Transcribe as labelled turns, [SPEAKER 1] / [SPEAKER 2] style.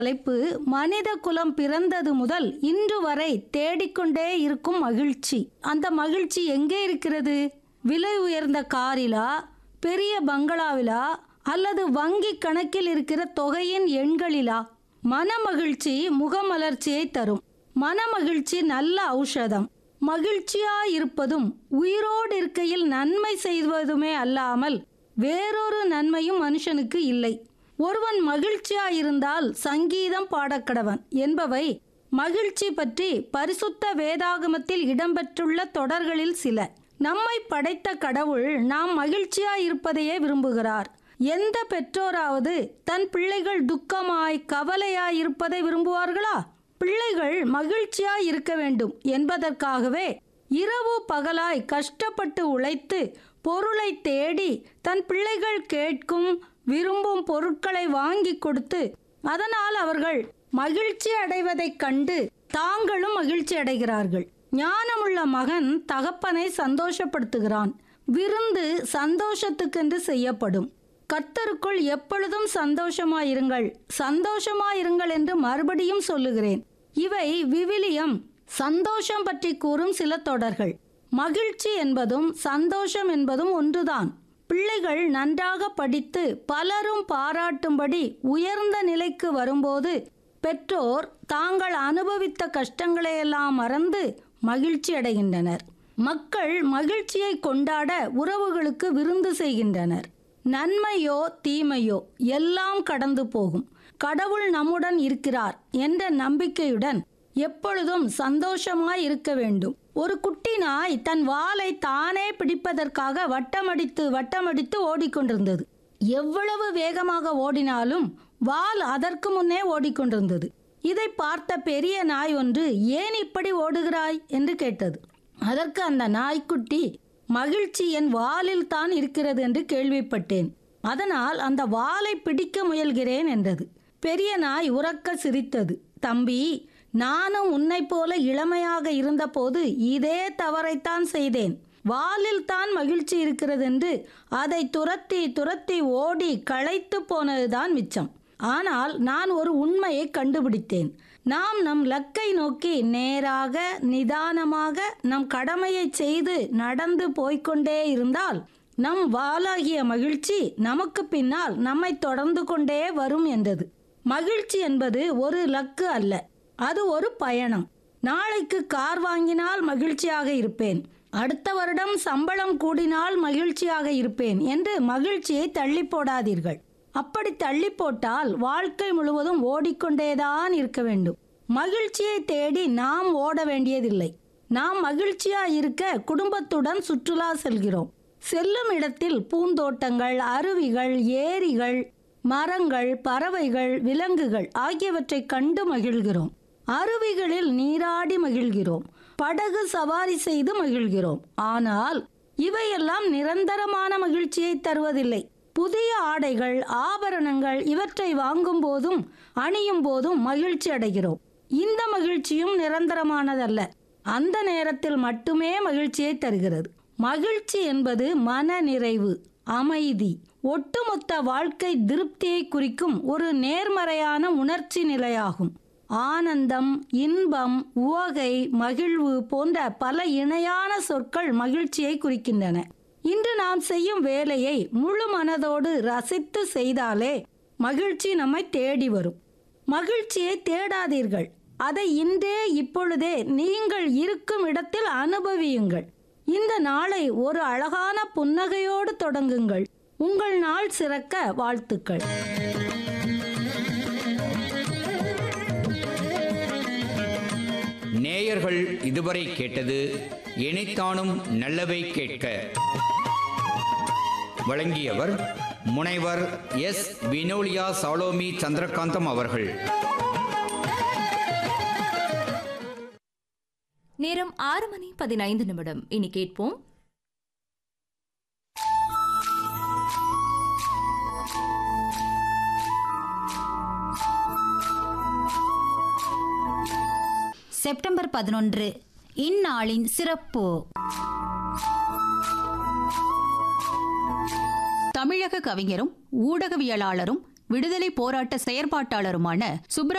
[SPEAKER 1] தலைப்பு மனித குலம் பிறந்தது முதல் இன்று வரை தேடிக்கொண்டே இருக்கும் மகிழ்ச்சி அந்த மகிழ்ச்சி எங்கே இருக்கிறது விலை உயர்ந்த காரிலா பெரிய பங்களாவிலா அல்லது வங்கி கணக்கில் இருக்கிற தொகையின் எண்களிலா மனமகிழ்ச்சி முகமலர்ச்சியை தரும் மனமகிழ்ச்சி நல்ல ஔஷதம் மகிழ்ச்சியா இருப்பதும் உயிரோடு இருக்கையில் நன்மை செய்வதுமே அல்லாமல் வேறொரு நன்மையும் மனுஷனுக்கு இல்லை ஒருவன் மகிழ்ச்சியா இருந்தால் சங்கீதம் பாடக்கடவன் என்பவை மகிழ்ச்சி பற்றி பரிசுத்த வேதாகமத்தில் இடம்பெற்றுள்ள தொடர்களில் சில நம்மை படைத்த கடவுள் நாம் மகிழ்ச்சியா இருப்பதையே விரும்புகிறார் எந்த பெற்றோராவது தன் பிள்ளைகள் துக்கமாய் கவலையாய் இருப்பதை விரும்புவார்களா பிள்ளைகள் மகிழ்ச்சியாய் இருக்க வேண்டும் என்பதற்காகவே இரவு பகலாய் கஷ்டப்பட்டு உழைத்து பொருளை தேடி தன் பிள்ளைகள் கேட்கும் விரும்பும் பொருட்களை வாங்கி கொடுத்து அதனால் அவர்கள் மகிழ்ச்சி அடைவதைக் கண்டு தாங்களும் மகிழ்ச்சி அடைகிறார்கள் ஞானமுள்ள மகன் தகப்பனை சந்தோஷப்படுத்துகிறான் விருந்து சந்தோஷத்துக்கென்று செய்யப்படும் கர்த்தருக்குள் எப்பொழுதும் சந்தோஷமாயிருங்கள் சந்தோஷமாயிருங்கள் என்று மறுபடியும் சொல்லுகிறேன் இவை விவிலியம் சந்தோஷம் பற்றி கூறும் சில தொடர்கள் மகிழ்ச்சி என்பதும் சந்தோஷம் என்பதும் ஒன்றுதான் பிள்ளைகள் நன்றாக படித்து பலரும் பாராட்டும்படி உயர்ந்த நிலைக்கு வரும்போது பெற்றோர் தாங்கள் அனுபவித்த கஷ்டங்களையெல்லாம் மறந்து மகிழ்ச்சி அடைகின்றனர் மக்கள் மகிழ்ச்சியை கொண்டாட உறவுகளுக்கு விருந்து செய்கின்றனர் நன்மையோ தீமையோ எல்லாம் கடந்து போகும் கடவுள் நம்முடன் இருக்கிறார் என்ற நம்பிக்கையுடன் எப்பொழுதும் சந்தோஷமாய் இருக்க வேண்டும் ஒரு குட்டி நாய் தன் வாலை தானே பிடிப்பதற்காக வட்டமடித்து வட்டமடித்து ஓடிக்கொண்டிருந்தது எவ்வளவு வேகமாக ஓடினாலும் வால் அதற்கு முன்னே ஓடிக்கொண்டிருந்தது இதை பார்த்த பெரிய நாய் ஒன்று ஏன் இப்படி ஓடுகிறாய் என்று கேட்டது அதற்கு அந்த நாய்க்குட்டி மகிழ்ச்சி என் வாலில் தான் இருக்கிறது என்று கேள்விப்பட்டேன் அதனால் அந்த வாலை பிடிக்க முயல்கிறேன் என்றது பெரிய நாய் உறக்க சிரித்தது தம்பி நானும் உன்னைப் போல இளமையாக இருந்தபோது இதே தவறைத்தான் செய்தேன் வாலில் தான் மகிழ்ச்சி இருக்கிறது என்று அதை துரத்தி துரத்தி ஓடி களைத்து போனதுதான் மிச்சம் ஆனால் நான் ஒரு உண்மையை கண்டுபிடித்தேன் நாம் நம் லக்கை நோக்கி நேராக நிதானமாக நம் கடமையை செய்து நடந்து போய்க்கொண்டே இருந்தால் நம் வாலாகிய மகிழ்ச்சி நமக்கு பின்னால் நம்மை தொடர்ந்து கொண்டே வரும் என்றது மகிழ்ச்சி என்பது ஒரு லக்கு அல்ல அது ஒரு பயணம் நாளைக்கு கார் வாங்கினால் மகிழ்ச்சியாக இருப்பேன் அடுத்த வருடம் சம்பளம் கூடினால் மகிழ்ச்சியாக இருப்பேன் என்று மகிழ்ச்சியை தள்ளி போடாதீர்கள் அப்படி தள்ளி போட்டால் வாழ்க்கை முழுவதும் ஓடிக்கொண்டேதான் இருக்க வேண்டும் மகிழ்ச்சியை தேடி நாம் ஓட வேண்டியதில்லை நாம் மகிழ்ச்சியா இருக்க குடும்பத்துடன் சுற்றுலா செல்கிறோம் செல்லும் இடத்தில் பூந்தோட்டங்கள் அருவிகள் ஏரிகள் மரங்கள் பறவைகள் விலங்குகள் ஆகியவற்றை கண்டு மகிழ்கிறோம் அருவிகளில் நீராடி மகிழ்கிறோம் படகு சவாரி செய்து மகிழ்கிறோம் ஆனால் இவையெல்லாம் நிரந்தரமான மகிழ்ச்சியை தருவதில்லை புதிய ஆடைகள் ஆபரணங்கள் இவற்றை வாங்கும் போதும் அணியும் போதும் மகிழ்ச்சி அடைகிறோம் இந்த மகிழ்ச்சியும் நிரந்தரமானதல்ல அந்த நேரத்தில் மட்டுமே மகிழ்ச்சியை தருகிறது மகிழ்ச்சி என்பது மன நிறைவு அமைதி ஒட்டுமொத்த வாழ்க்கை திருப்தியை குறிக்கும் ஒரு நேர்மறையான உணர்ச்சி நிலையாகும் ஆனந்தம் இன்பம் உவகை மகிழ்வு போன்ற பல இணையான சொற்கள் மகிழ்ச்சியை குறிக்கின்றன இன்று நாம் செய்யும் வேலையை முழு மனதோடு ரசித்து செய்தாலே மகிழ்ச்சி நம்மை தேடி வரும் மகிழ்ச்சியை தேடாதீர்கள் அதை இன்றே இப்பொழுதே நீங்கள் இருக்கும் இடத்தில் அனுபவியுங்கள் இந்த நாளை ஒரு அழகான புன்னகையோடு தொடங்குங்கள் உங்கள் நாள் சிறக்க வாழ்த்துக்கள்
[SPEAKER 2] நேயர்கள் இதுவரை கேட்டது இணைத்தானும் நல்லவை கேட்க வழங்கியவர் முனைவர் எஸ் வினோலியா சாலோமி சந்திரகாந்தம் அவர்கள்
[SPEAKER 3] நேரம் ஆறு மணி பதினைந்து நிமிடம் இனி கேட்போம்
[SPEAKER 4] செப்டம்பர் பதினொன்று இந்நாளின் சிறப்பு தமிழக கவிஞரும் ஊடகவியலாளரும்
[SPEAKER 5] விடுதலை போராட்ட செயற்பாட்டாளருமான சுப்பிர